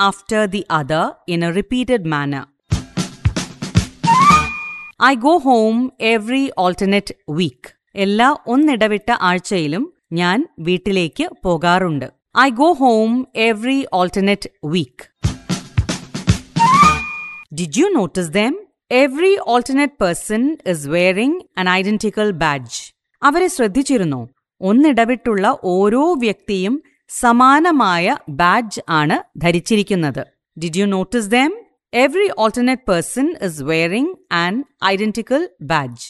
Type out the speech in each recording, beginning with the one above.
after the other in a repeated manner. I go home every alternate week. എല്ലാ ഒന്നിടവിട്ട ആഴ്ചയിലും ഞാൻ വീട്ടിലേക്ക് പോകാറുണ്ട് I go home every alternate week did you notice them every alternate person is wearing an identical badge അവരെ ശ്രദ്ധിച്ചിരുന്നോ ഒന്നിടവിട്ടുള്ള ഓരോ വ്യക്തിയും സമാനമായ ബാഡ്ജ് ആണ് ധരിച്ചിരിക്കുന്നത് did you notice them every alternate person is wearing an identical badge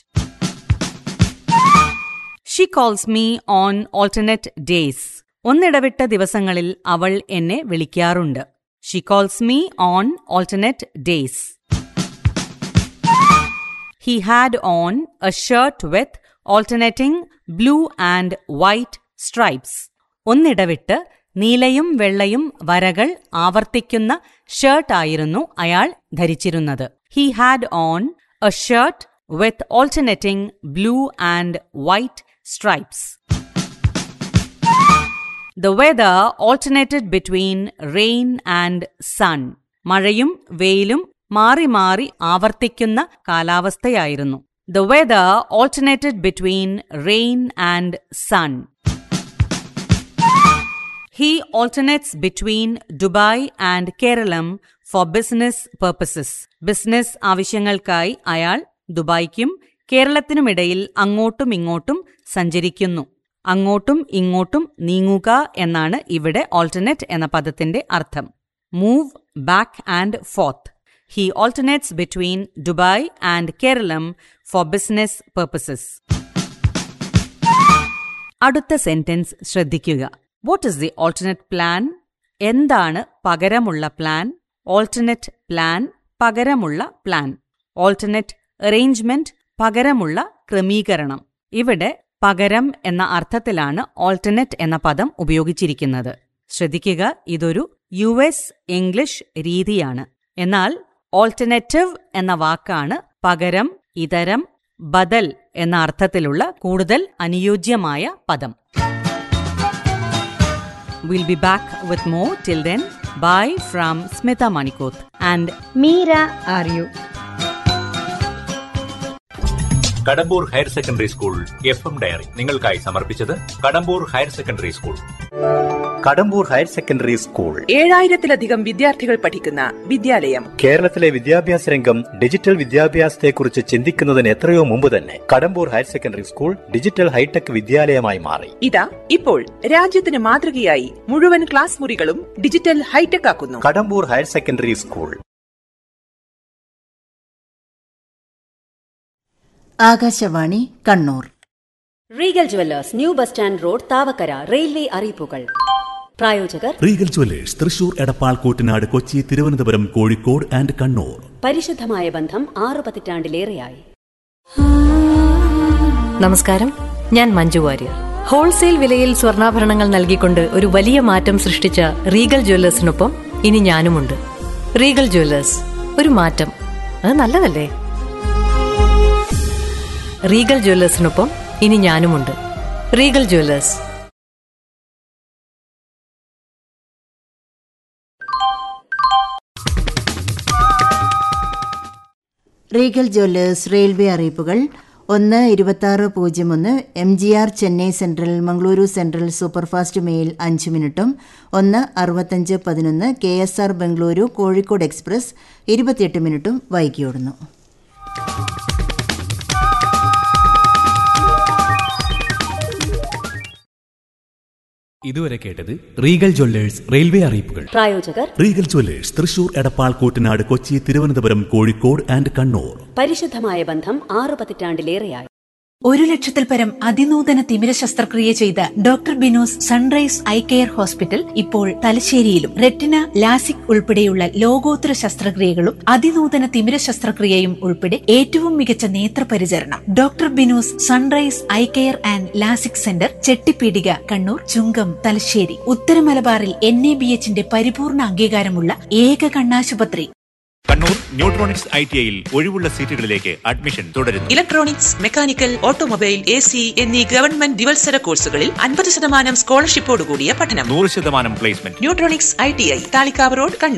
she calls me on alternate days ഒന്നിടവിട്ട ദിവസങ്ങളിൽ അവൾ എന്നെ വിളിക്കാറുണ്ട് she calls me on alternate days he had on a shirt with alternating blue and white stripes ഒന്നിടവിട്ട് നീലയും വെള്ളയും വരകൾ ആവർത്തിക്കുന്ന ഷർട്ടായിരുന്നു അയാൾ ധരിച്ചിരുന്നത് he had on a shirt with alternating blue and white stripes. The weather alternated between rain and sun. മഴയും വെയിലും മാറി മാറി ആവർത്തിക്കുന്ന കാലാവസ്ഥയായിരുന്നു the weather alternated between rain and sun he alternates between Dubai and Keralam for business purposes business ആവശ്യങ്ങൾക്കായി അയാൾ ദുബായ്ക്കും കേരളത്തിനുമിടയിൽ അങ്ങോട്ടും ഇങ്ങോട്ടും സഞ്ചരിക്കുന്നു അങ്ങോട്ടും ഇങ്ങോട്ടും നീങ്ങുക എന്നാണ് ഇവിടെ ഓൾട്ടർനേറ്റ് എന്ന പദത്തിന്റെ അർത്ഥം move back and forth he alternates between Dubai and Keralam for business purposes അടുത്ത സെന്റൻസ് ശ്രദ്ധിക്കുക what is the alternate plan എന്താണ് പകരമുള്ള പ്ലാൻ ഓൾട്ടർനേറ്റ് പ്ലാൻ പകരമുള്ള പ്ലാൻ ഓൾട്ടർനേറ്റ് അറേഞ്ച്മെന്റ് പകരമുള്ള ക്രമീകരണം ഇവിടെ പകരം എന്ന അർത്ഥത്തിലാണ് ഓൾട്ടർനേറ്റ് എന്ന പദം ഉപയോഗിച്ചിരിക്കുന്നത് ശ്രദ്ധിക്കുക ഇതൊരു യു എസ് ഇംഗ്ലീഷ് രീതിയാണ് എന്നാൽ ഓൾട്ടർനേറ്റീവ് എന്ന വാക്കാണ് പകരം ഇതരം ബദൽ എന്ന അർത്ഥത്തിലുള്ള കൂടുതൽ അനുയോജ്യമായ പദം will be back with more till then bye from Smitha Manikoth and Meera R U Kadambur higher secondary school F M diary നിങ്ങൾക്കായി സമർപ്പിച്ചത് Kadambur higher secondary school Kadambur higher secondary school ഏഴായിരത്തിലധികം വിദ്യാർത്ഥികൾ പഠിക്കുന്ന വിദ്യാലയം കേരളത്തിലെ വിദ്യാഭ്യാസ രംഗം ഡിജിറ്റൽ വിദ്യാഭ്യാസത്തെക്കുറിച്ച് ചിന്തിക്കുന്നതിന് എത്രയോ മുമ്പ് തന്നെ Kadambur higher secondary school digital hi tech വിദ്യാലയമായി മാറി ഇതാ ഇപ്പോൾ രാജ്യത്തിന് മാതൃകയായി മുഴുവൻ ക്ലാസ് മുറികളും ഡിജിറ്റൽ ഹൈടെക് ആക്കുന്നു Kadambur higher secondary school Akashvani Kannur Regal jewellers new bus stand road Thavakkara railway അറിയിപ്പുകൾ പ്രായോജകർ Regal jewellers Thrissur Edappal Koottanad Kochi Thiruvananthapuram Kozhikode and Kannur പരിശുദ്ധമായ ബന്ധം ആറു പതിറ്റാണ്ടിലേറെയായി നമസ്കാരം ഞാൻ മഞ്ജു വാര്യർ ഹോൾസെയിൽ വിലയിൽ സ്വർണ്ണാഭരണങ്ങൾ നൽകിക്കൊണ്ട് ഒരു വലിയ മാറ്റം സൃഷ്ടിച്ച റീഗൽ ജ്വല്ലേഴ്സിനൊപ്പം ഇനി ഞാനുമുണ്ട് റീഗൽ ജ്വല്ലേഴ്സ് ഒരു മാറ്റം അത് നല്ലതല്ലേ റീഗൽ ജ്വല്ലേഴ്സിനൊപ്പം ഇനി ഞാനുമുണ്ട് Regal jewellers Regal jewellers railway അറിയിപ്പുകൾ ഒന്ന് ഇരുപത്തി പൂജ്യം ഒന്ന് M G R Chennai central Mangaluru central superfast mail അഞ്ച് മിനിറ്റും ഒന്ന് അറുപത്തഞ്ച് പതിനൊന്ന് K S R Bengaluru Kozhikode express ഇരുപത്തിയെട്ട് മിനിറ്റും വൈകിയോടുന്നു ഇതുവരെ കേട്ടത് റീഗൽ ജ്വല്ലേഴ്സ് റെയിൽവേ അറിയിപ്പുകൾ പ്രായോജകർ Regal jewellers Thrissur Edappal Koottanad Kochi Thiruvananthapuram Kozhikode and Kannur പരിശുദ്ധമായ ബന്ധം ആറു പതിറ്റാണ്ടിലേറെയായി ഒരു ലക്ഷത്തിൽ പരം അതിനൂതന തിമിര ശസ്ത്രക്രിയ ചെയ്ത doctor Binos sunrise eye care hospital ഇപ്പോൾ തലശ്ശേരിയിലും റെറ്റിന ലാസിക് ഉൾപ്പെടെയുള്ള ലോകോത്തര ശസ്ത്രക്രിയകളും അതിനൂതന തിമിര ശസ്ത്രക്രിയയും ഉൾപ്പെടെ ഏറ്റവും മികച്ച നേത്രപരിചരണം doctor Binos sunrise eye care and LASIK centre Chettipeedika Kannur Chungam Thalassery ഉത്തര മലബാറിൽ എൻ എ ബി എച്ചിന്റെ പരിപൂർണ അംഗീകാരമുള്ള ഏക കണ്ണാശുപത്രി കണ്ണൂർ ന്യൂട്രോണിക്സ് ഐ ടി ഐയിൽ ഒഴിവുള്ള സീറ്റുകളിലേക്ക് അഡ്മിഷൻ തുടരുന്നു electronics mechanical automobile A C എന്നീ ഗവൺമെന്റ് ദിവത്സര കോഴ്സുകളിൽ അൻപത് ശതമാനം സ്കോളർഷിപ്പോടുകൂടിയ പഠനം നൂറ് ശതമാനം placement Neutronics I T I Thalikkavu road Kannur